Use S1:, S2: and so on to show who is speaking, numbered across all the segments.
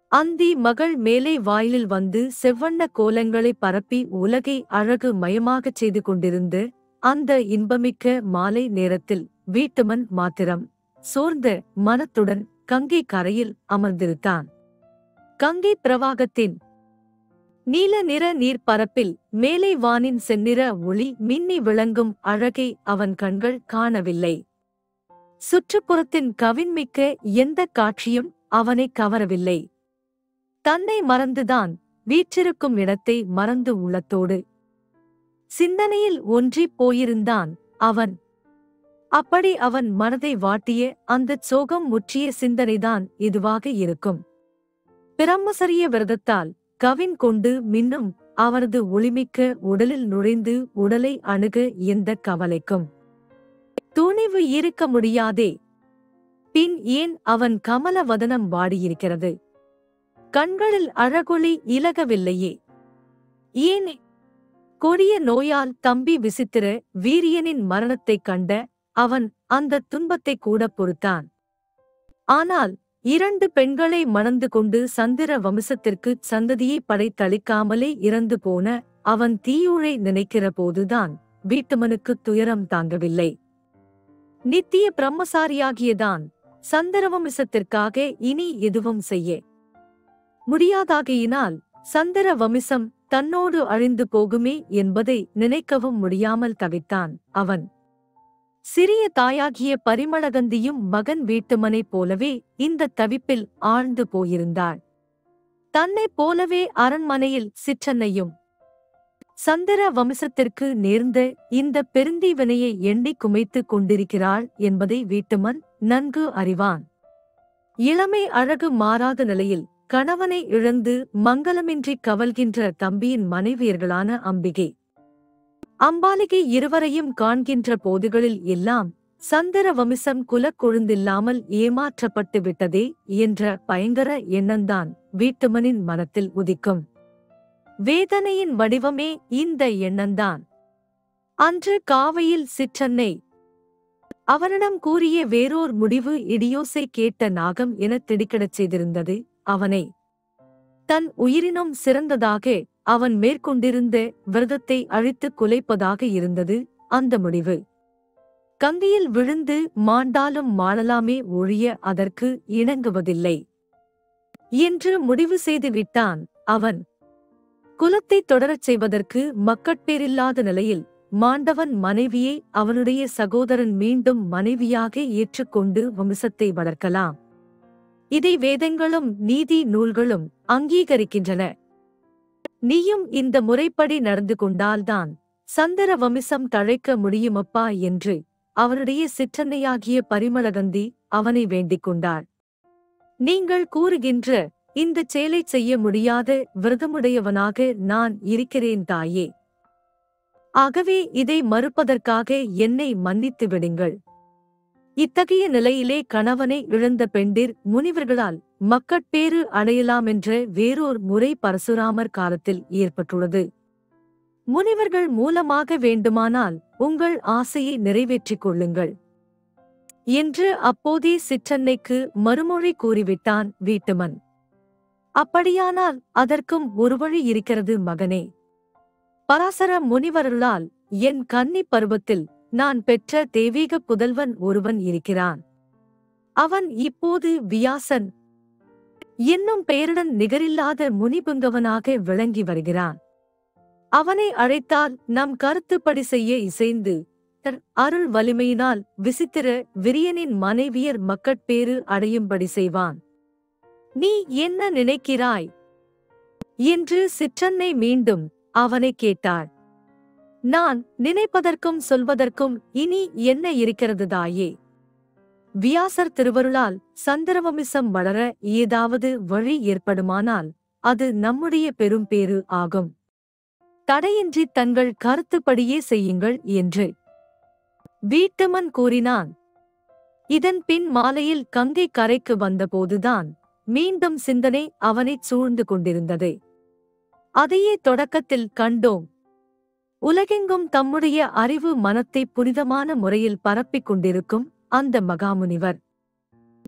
S1: அந்தி மகள் மேலை வாயிலில் வந்து செவ்வண்ண கோலங்களை பரப்பி உலகை அழகு மயமாகச் செய்து கொண்டிருந்து அந்த இன்பமிக்க மாலை நேரத்தில் வீட்டுமன் மாத்திரம் சோர்ந்த மனத்துடன் கங்கை கரையில் அமர்ந்திருந்தான் கங்கை பிரவாகத்தின் நீல நிற நீர்ப்பரப்பில் மேலை வானின் செந்நிற ஒளி மின்னி விளங்கும் அழகை அவன் கண்கள் காணவில்லை சுற்றுப்புறத்தின் கவின்மிக்க எந்த காட்சியும் அவனை கவரவில்லை தன்னை மறந்துதான் வீற்றிருக்கும் இடத்தை மறந்து உள்ளத்தோடு சிந்தனையில் ஒன்றிப் போயிருந்தான் அவன் அப்படி அவன் மனதை வாட்டிய அந்தச் சோகம் முற்றிய சிந்தனைதான் இதுவாக இருக்கும் பிரம்மசரிய விரதத்தால் கவின் கொண்டு மின்னும் அவரது ஒளிமிக்க உடலில் நுழைந்து உடலை அணுக எந்த கவலைக்கும் துணிவு இருக்க முடியாதே பின் ஏன் அவன் கமல வதனம் வாடியிருக்கிறது கண்களில் அழகொளி இலகவில்லையே ஏன் கொடிய நோயால் தம்பி விசித்திர வீரியனின் மரணத்தைக் கண்ட அவன் அந்த துன்பத்தை கூட பொறுத்தான் ஆனால் இரண்டு பெண்களை மணந்து கொண்டு சந்திர வம்சத்திற்கு சந்ததியை படைத்தளிக்காமலே இறந்து போன அவன் தீயூழை நினைக்கிற போதுதான் வீட்டுமனுக்கு துயரம் தாங்கவில்லை நித்திய பிரம்மசாரியாகியதான் சந்திரவம்சத்திற்காக இனி எதுவும் செய்ய முடியாதாகையினால் சந்திர வம்சம் தன்னோடு அழிந்து போகுமே என்பதை நினைக்கவும் முடியாமல் தவித்தான் அவன் சிறிய தாயாகிய பரிமளகந்தியும் மகன் வீட்டுமனைப் போலவே இந்த தவிப்பில் ஆழ்ந்து போயிருந்தாள் தன்னைப் போலவே அரண்மனையில் சிற்றன்னையும் சந்திர வம்சத்திற்கு நேர்ந்த இந்த பெருந்தீவினையை எண்ணிக் குமைத்துக் கொண்டிருக்கிறாள் என்பதை வீட்டுமன் நன்கு அறிவான் இளமை அழகு மாறாத நிலையில் கணவனை இழந்து மங்களமின்றி கவல்கின்ற தம்பியின் மனைவியர்களான அம்பிகை அம்பாலிகை இருவரையும் காண்கின்ற போதுகளில் எல்லாம் சந்திர வம்சம் குலக் கொழுந்தில்லாமல் ஏமாற்றப்பட்டு விட்டதே என்ற பயங்கர எண்ணந்தான் வீட்டுமனின் மனத்தில் உதிக்கும் வேதனையின் வடிவமே இந்த எண்ணந்தான் அன்று காவையில் சிற்றன்னை அவனிடம் கூறிய வேறோர் முடிவு இடியோசை கேட்ட நாகம் எனத் திடுக்கிடச் செய்திருந்தது அவனை தன் உயிரினும் சிறந்ததாக அவன் மேற்கொண்டிருந்த விரதத்தை அழித்துக் குலைப்பதாக இருந்தது அந்த முடிவு கங்கையில் விழுந்து மாண்டாலும் மாளலாமே ஒழிய அதற்கு இணங்குவதில்லை என்று முடிவு செய்து விட்டான் அவன் குலத்தைத் தொடரச் செய்வதற்கு மக்கட்பேரில்லாத நிலையில் மாண்டவன் மனைவியை அவனுடைய சகோதரன் மீண்டும் மனைவியாக ஏற்றுக்கொண்டு வம்சத்தை வளர்க்கலாம் இதை வேதங்களும் நீதி நூல்களும் அங்கீகரிக்கின்றன நீயும் இந்த முறைப்படி நடந்து கொண்டால்தான் சந்திர வம்சம் தழைக்க முடியுமப்பா என்று அவனுடைய சிற்றன்னையாகிய பரிமளகந்தி அவனை வேண்டிக் கொண்டாள் நீங்கள் கூறுகின்ற இந்தச் செயலைச் செய்ய முடியாத விரதமுடையவனாக நான் இருக்கிறேன் தாயே ஆகவே இதை மறுப்பதற்காக என்னை மன்னித்து விடுங்கள் இத்தகைய நிலையிலே கணவனை இழந்த பெண்டிர் முனிவர்களால் மக்கட்பேறு அடையலாமென்ற வேறோர் முறை பரசுராமர் காலத்தில் ஏற்பட்டுள்ளது முனிவர்கள் மூலமாக வேண்டுமானால் உங்கள் ஆசையை நிறைவேற்றிக் கொள்ளுங்கள் என்று அப்போதே சிற்றன்னைக்கு மறுமொழி கூறிவிட்டான் வீட்டுமன் அப்படியானால் அதற்கும் ஒரு வழி இருக்கிறது மகனே பராசர முனிவர்களால் என் கன்னி பருவத்தில் நான் பெற்ற தெய்வீக புதல்வன் ஒருவன் இருக்கிறான் அவன் இப்போது வியாசன் என்னும் பெயருடன் நிகரில்லாத முனிபுங்கவனாக விளங்கி வருகிறான் அவனை அழைத்தால் நம் கருத்துப்படி செய்ய இசைந்து தன் அருள் வலிமையினால் விசித்திர விரியனின் மனைவியர் மக்கட்பேறு அடையும்படி செய்வான் நீ என்ன நினைக்கிறாய் என்று சிற்றன்னை மீண்டும் அவனை கேட்டாள் நான் நினைப்பதற்கும் சொல்வதற்கும் இனி என்ன இருக்கிறது தாயே வியாசர் திருவருளால் சந்திரவமிசம் வளர ஏதாவது வழி ஏற்படுமானால் அது நம்முடைய பெரும் பேறு ஆகும் தடையின்றி தங்கள் கருத்துப்படியே செய்யுங்கள் என்று வீட்டுமன் கூறினான் இதன் பின் மாலையில் கங்கை கரைக்கு வந்தபோதுதான் மீண்டும் சிந்தனை அவனைச் சூழ்ந்து கொண்டிருந்தது அதையே தொடக்கத்தில் கண்டோம் உலகெங்கும் தம்முடைய அறிவு மனத்தை புனிதமான முறையில் பரப்பிக் கொண்டிருக்கும் அந்த மகாமுனிவர்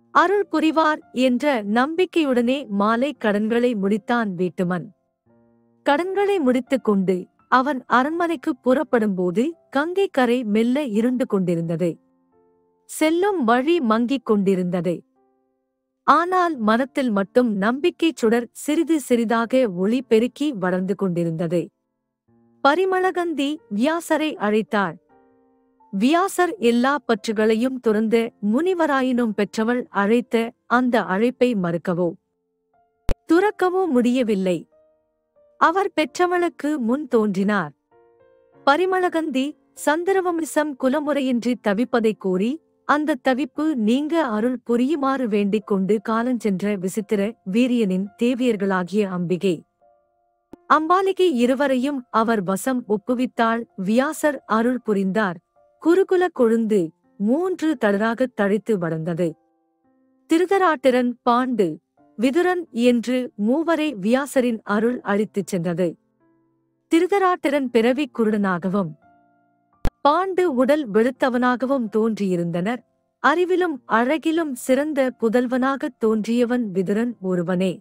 S1: அருள் புரிவார் என்ற நம்பிக்கையுடனே மாலை கடன்களை முடித்தான் வீட்டுமன் கடன்களை முடித்துக் கொண்டு அவன் அரண்மனைக்கு புறப்படும்போது கங்கை கரை மெல்ல இருண்டு கொண்டிருந்தது செல்லும் வழி மங்கிக் கொண்டிருந்தது ஆனால் மனத்தில் மட்டும் நம்பிக்கைச் சுடர் சிறிது சிறிதாக ஒளி பெருக்கி வளர்ந்து கொண்டிருந்தது பரிமளகந்தி வியாசரை அழைத்தாள் வியாசர் எல்லா பற்றுகளையும் துறந்த முனிவராயினும் பெற்றவள் அழைத்த அந்த அழைப்பை மறுக்கவோ துறக்கவோ முடியவில்லை அவர் பெற்றவளுக்கு முன் தோன்றினார் பரிமளகந்தி சந்திரவம்சம் குலமுறையின்றி தவிப்பதைக் கூறி அந்த தவிப்பு நீங்க அருள் புரியுமாறு வேண்டிக் கொண்டு காலஞ்சென்ற விசித்திர வீரியனின் தேவியர்களாகிய அம்பிகை அம்பாலிகை இருவரையும் அவர் வசம் ஒப்புவித்தாள் வியாசர் அருள் புரிந்தார் குருகுல கொழுந்து மூன்று தளராகத் தழைத்து வளர்ந்தது திருதராட்டிரன் பாண்டு விதுரன் என்று மூவரை வியாசரின் அருள் அளித்துச் சென்றது திருதராட்டிரன் பிறவி குருடனாகவும் பாண்டு உடல் வெளுத்தவனாகவும் தோன்றியிருந்தனர் அறிவிலும் அழகிலும் சிறந்த புதல்வனாகத் தோன்றியவன் விதுரன் ஒருவனே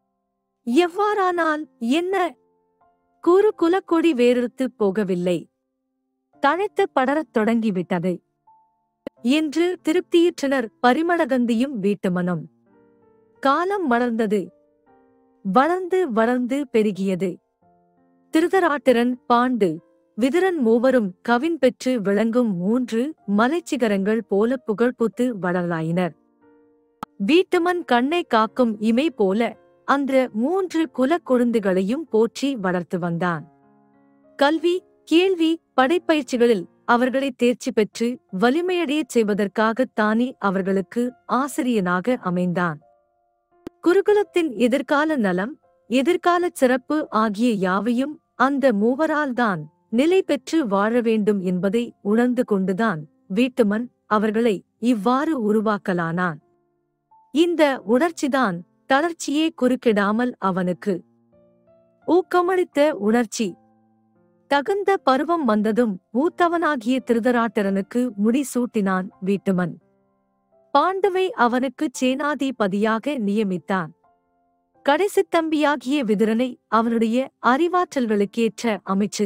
S1: எவ்வாறானால் என்ன கூறு குலக்கொடி வேறெடுத்துப் போகவில்லை தழைத்து படரத் தொடங்கிவிட்டது என்று திருப்தியுற்றனர் பரிமளகந்தியும் வீட்டுமனும் காலம் வளர்ந்தது வளர்ந்து வளர்ந்து பெருகியது திருதராட்டிரன் பாண்டு விதுரன் மூவரும் கவின் பெற்று விளங்கும் மூன்று மலைச்சிகரங்கள் போல புகழ்புத்து வளராயினர் வீட்டுமன் கண்ணை காக்கும் இமை போல அந்த மூன்று குலக்கொழுந்துகளையும் போற்றி வளர்த்து வந்தான் கல்வி கேள்வி படைப்பயிற்சிகளில் அவர்களை தேர்ச்சி பெற்று வலிமையடையச் செய்வதற்காகத் தானே அவர்களுக்கு ஆசிரியனாக அமைந்தான் குருகுலத்தின் எதிர்கால நலம் எதிர்காலச் சிறப்பு ஆகிய யாவையும் அந்த மூவரால்தான் நிலை பெற்று வாழ வேண்டும் என்பதை உணர்ந்து கொண்டுதான் வீட்டுமன் அவர்களை இவ்வாறு உருவாக்கலானான் இந்த உணர்ச்சிதான் தளர்ச்சியே குறுக்கிடாமல் அவனுக்கு ஊக்கமளித்த உணர்ச்சி தகுந்த பருவம் வந்ததும் மூத்தவனாகிய திருதராட்டரனுக்கு முடிசூட்டினான் வீட்டுமன் பாண்டுவை அவனுக்குச் சேனாதிபதியாக நியமித்தான் கடைசித் தம்பியாகிய விதுரனை அவனுடைய அறிவாற்றல்களுக்கேற்ற அமைச்சு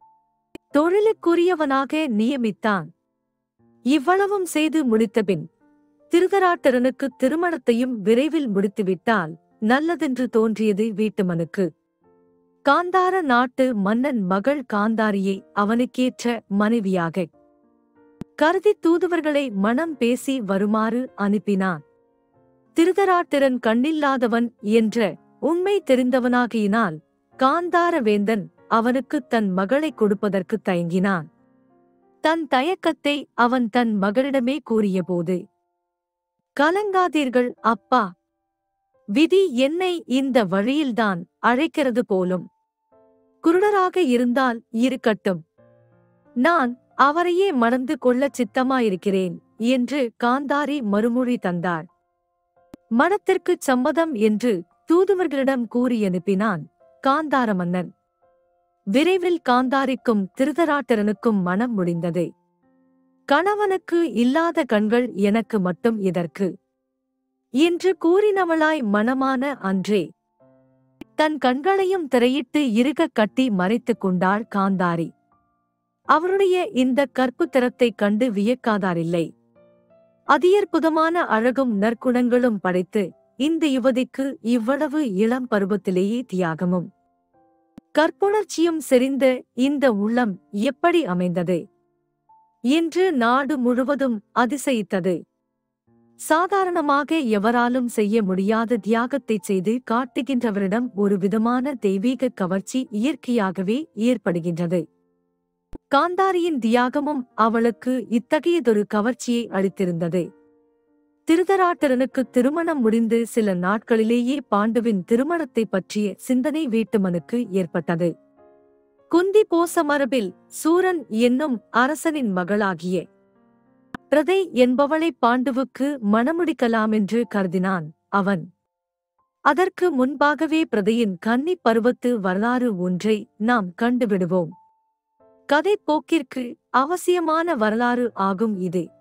S1: தொழிலுக்குரியவனாக நியமித்தான் இவ்வளவும் செய்து முடித்தபின் திருதராட்டரனுக்கு திருமணத்தையும் விரைவில் முடித்துவிட்டால் நல்லதென்று தோன்றியது வீட்டுமனுக்கு காந்தார நாட்டு மன்னன் மகள் காந்தாரியை அவனுக்கேற்ற மனைவியாக கருதி தூதுவர்களை மனம் பேசி வருமாறு அனுப்பினான் திருதராட்டிரன் கண்ணில்லாதவன் என்ற உண்மை தெரிந்தவனாகியினால் காந்தார வேந்தன் அவனுக்கு தன் மகளை கொடுப்பதற்கு தயங்கினான் தன் தயக்கத்தை அவன் தன் மகளிடமே கூறியபோது கலங்காதீர்கள் அப்பா விதி என்னை இந்த வழியில்தான் அழைக்கிறது போலும் குருடராக இருந்தால் இருக்கட்டும் நான் அவரையே மணந்து கொள்ளச் சித்தமாயிருக்கிறேன் என்று காந்தாரி மறுமொழி தந்தாள் மனத்திற்குச் சம்மதம் என்று தூதுவர்களிடம் கூறி அனுப்பினான் காந்தார மன்னன் விரைவில் காந்தாரிக்கும் திருதராட்டரனுக்கும் மனம் முடிந்தது கணவனுக்கு இல்லாத கண்கள் எனக்கு மட்டும் இதற்கு என்று கூறினவளாய் மனமான அன்றே தன் கண்களையும் திரையிட்டு இறுகக் கட்டி மறைத்துக் கொண்டாள் காந்தாரி அவருடைய இந்த கற்புத்திறத்தைக் கண்டு வியக்காதாரில்லை அதியற்புதமான அழகும் நற்குணங்களும் படைத்து இந்த யுவதிக்கு இவ்வளவு இளம் பருவத்திலேயே தியாகமும் கற்புணர்ச்சியும் செறிந்த இந்த உள்ளம் எப்படி அமைந்தது என்று நாடு முழுவதும் அதிசயித்தது சாதாரணமாக எவராலும் செய்ய முடியாத தியாகத்தைச் செய்து காட்டுகின்றவரிடம் ஒரு விதமான தெய்வீக கவர்ச்சி இயற்கையாகவே ஏற்படுகின்றது காந்தாரியின் தியாகமும் அவளுக்கு இத்தகையதொரு கவர்ச்சியை அளித்திருந்தது திருதராட்டரனுக்கு திருமணம் முடிந்து சில நாட்களிலேயே பாண்டுவின் திருமணத்தைப் பற்றிய சிந்தனை வீட்டுமனுக்கு ஏற்பட்டது குந்தி போச மரபில் சூரன் என்னும் அரசனின் மகளாகிய பிரதை என்பவளை பாண்டுவுக்கு மணமுடிக்கலாமென்று கருதினான் அவன் அதற்கு முன்பாகவே பிரதையின் கன்னி பருவத்து வரலாறு ஒன்றை நாம் கண்டுவிடுவோம் கதை போக்கிற்கு அவசியமான வரலாறு ஆகும் இது